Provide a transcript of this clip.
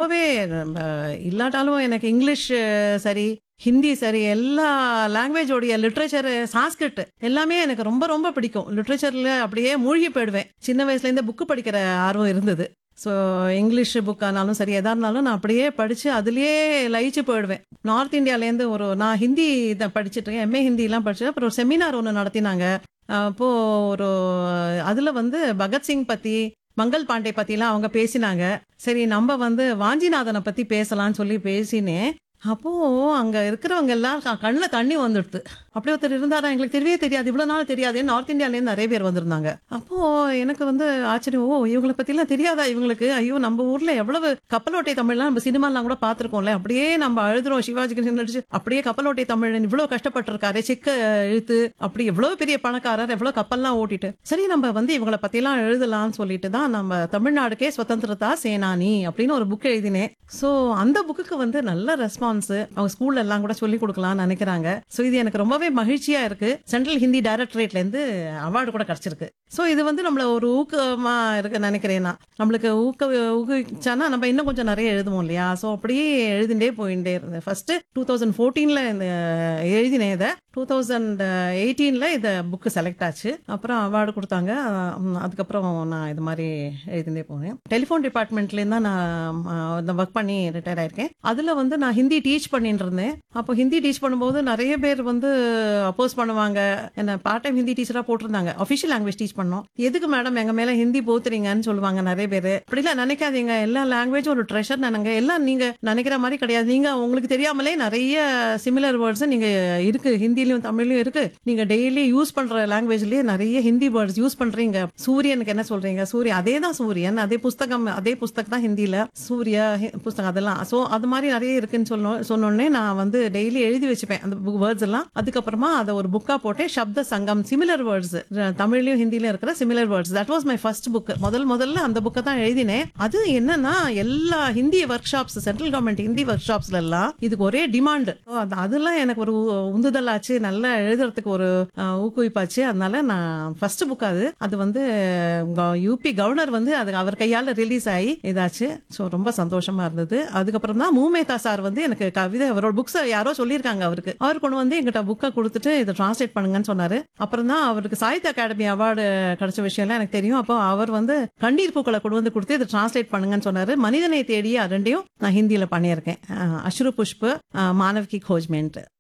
ரொம்பவே ரொம்ப இல்லாட்டாலும் எனக்கு இங்கிலீஷ் சரி ஹிந்தி சரி எல்லா லாங்குவேஜோடைய லிட்ரேச்சர் சான்ஸ்கிரிட் எல்லாமே எனக்கு ரொம்ப ரொம்ப பிடிக்கும் லிட்ரேச்சர்ல அப்படியே மூழ்கி போயிடுவேன் சின்ன வயசுல இருந்தே புக்கு படிக்கிற ஆர்வம் இருந்தது ஸோ இங்கிலீஷ் புக்கானாலும் சரி எதா இருந்தாலும் நான் அப்படியே படித்து அதுலேயே லயிச்சு போயிடுவேன் நார்த் இந்தியாவிலேருந்து ஒரு நான் ஹிந்தி இதை படிச்சுட்டு இருக்கேன் எம்ஏ ஹிந்திலாம் படிச்சு அப்புறம் ஒரு செமினார் ஒன்று நடத்தினாங்க அப்போ ஒரு அதில் வந்து பகத்சிங் பற்றி மங்கள் பாண்டே பற்றிலாம் அவங்க பேசினாங்க சரி நம்ம வந்து வாஞ்சிநாதனை பற்றி பேசலாம்னு சொல்லி பேசினேன் அப்போ அங்க இருக்கிறவங்க எல்லாம் க- கண்ணுல தண்ணி வந்துடுது அப்படி ஒருத்தர் இருந்தாரா எங்களுக்கு தெரியவே தெரியாது இவ்வளவு நாள் தெரியாது நார்த் இந்தியால இருந்து நிறைய பேர் வந்திருந்தாங்க அப்போ எனக்கு வந்து ஆச்சரியம் ஓ இவங்களை பத்தி எல்லாம் தெரியாதா இவங்களுக்கு ஐயோ நம்ம ஊர்ல எவ்வளவு கப்பலோட்டை தமிழ்லாம் நம்ம சினிமாலாம் கூட பாத்திருக்கோம்ல அப்படியே நம்ம அழுதுறோம் சிவாஜி கணேசன் நடிச்சு அப்படியே கப்பலோட்டை தமிழன் இவ்வளவு கஷ்டப்பட்டிருக்காரு செக்க இழுத்து அப்படி எவ்வளவு பெரிய பணக்காரர் எவ்வளவு கப்பல்லாம் ஓட்டிட்டு சரி நம்ம வந்து இவங்களை பத்தி எல்லாம் எழுதலாம்னு சொல்லிட்டு தான் நம்ம தமிழ்நாடுக்கே சுதந்திரதா சேனானி அப்படின்னு ஒரு புக் எழுதினேன் சோ அந்த புக்குக்கு வந்து நல்ல ரெஸ்பான்ஸ் அவங்க ஸ்கூல்ல எல்லாம் கூட சொல்லி கொடுக்கலாம்னு நினைக்கிறாங்க சோ இது எனக்கு ரொம்பவே மகிழ்ச்சியா இருக்கு சென்ட்ரல் ஹிந்தி டைரக்டரேட்ல இருந்து அவார்டு கூட கிடைச்சிருக்கு சோ இது வந்து நம்மள ஒரு ஊக்கமா இருக்கு நினைக்கிறேன் நான் நம்மளுக்கு ஊக்க ஊக்குவிச்சானா நம்ம இன்னும் கொஞ்சம் நிறைய எழுதுவோம் இல்லையா சோ அப்படியே எழுதிண்டே போயிட்டே இருந்தேன் ஃபர்ஸ்ட் டூ தௌசண்ட் ஃபோர்டீன்ல இந்த எழுதினேன் இதை டூ தௌசண்ட் எயிட்டீன்ல இந்த புக்கு செலக்ட் ஆச்சு அப்புறம் அவார்டு கொடுத்தாங்க உம், அதுக்கப்புறம் நான் இது மாதிரி எழுதிண்டே போனேன் டெலிஃபோன் டிபார்ட்மெண்ட்லேருந்து தான் நான் ஒர்க் பண்ணி ரிட்டையர் ஆயிருக்கேன் அதுல வந்து நான் ஹிந்தி டீச் பண்ணிட்டு இருந்தேன் அப்போ ஹிந்தி டீச் பண்ணும்போது நிறைய பேர் வந்து அப்போஸ் பண்ணுவாங்க என்ன பார்ட் டைம் ஹிந்தி டீச்சரா போட்டிருந்தாங்க அஃபிஷியல் லாங்குவேஜ் டீச் பண்ணோம் எதுக்கு மேடம் எங்க மேல ஹிந்தி போத்துறீங்கன்னு சொல்லுவாங்க நிறைய பேர் அப்படிலாம் நினைக்காதீங்க எல்லா லாங்குவேஜும் ஒரு ட்ரெஷர் நினைங்க எல்லாம் நீங்க நினைக்கிற மாதிரி கிடையாது நீங்க உங்களுக்கு தெரியாமலே நிறைய சிமிலர் வேர்ட்ஸ் நீங்க இருக்கு ஹிந்திலயும் தமிழ்லயும் இருக்கு நீங்க டெய்லி யூஸ் பண்ற லாங்குவேஜ்லயே நிறைய ஹிந்தி வேர்ட்ஸ் யூஸ் பண்றீங்க சூரியனுக்கு என்ன சொல்றீங்க சூரியன் அதே தான் சூரியன் அதே புஸ்தகம் அதே புஸ்தகம் தான் ஹிந்தில சூர்யா ஹி- புஸ்தகம் அதெல்லாம் சோ அது மாதிரி நிறைய இருக்குன்னு சொன்ன சொன்னோடனே நான் வந்து டெய்லி எழுதி வச்சுப்பேன் அந்த வேர்ட்ஸ் எல்லாம் அதுக்கப்புறமா அதை ஒரு புக்கா போட்டேன் சப்த சங்கம் சிமிலர் வேர்ட்ஸ் தமிழ்லயும் ஹிந்திலயும் இருக்கிற similar words that was my first book முதல் முதல்ல அந்த புக்கை தான் எழுதினேன் அது என்னன்னா எல்லா Hindi workshops central government Hindi ஒர்க் ஷாப்ஸ்ல எல்லாம் இதுக்கு ஒரே டிமாண்ட் அதெல்லாம் எனக்கு ஒரு உ- உந்துதல் ஆச்சு நல்லா எழுதுறதுக்கு ஒரு அஹ், ஊக்குவிப்பாச்சு அதனால நான் ஃபர்ஸ்ட் புக் அது அது வந்து யூபி கவர்னர் வந்து அது அவர் கையால ரிலீஸ் ஆகி இதாச்சு ஸோ ரொம்ப சந்தோஷமா இருந்தது அதுக்கப்புறம் தான் மூமேதா சார் வந்து எனக்கு கவிதை அவரோட புக்ஸ் யாரோ சொல்லியிருக்காங்க அவருக்கு அவர் கொண்டு வந்து எங்கிட்ட புக்கை கொடுத்துட்டு இதை டிரான்ஸ்லேட் பண்ணுங்கன்னு சொன்னாரு அப்புறம் தான் அவருக்கு சாகித்ய அகாடமி அவார்டு கிடைச்ச விஷயம்லாம் எனக்கு தெரியும் அப்போ அவர் வந்து கண்ணீர் பூக்களை கொண்டு வந்து கொடுத்து இதை டிரான்ஸ்லேட் பண்ணுங்கன்னு சொன்னாரு மனிதனை தேடி அது ரெண்டையும் நான் ஹிந்தியில பண்ணியிருக்கேன் அஹ், அஷ்ரு புஷ்பு அஹ், மானவ் கி கோஜ்மெண்ட்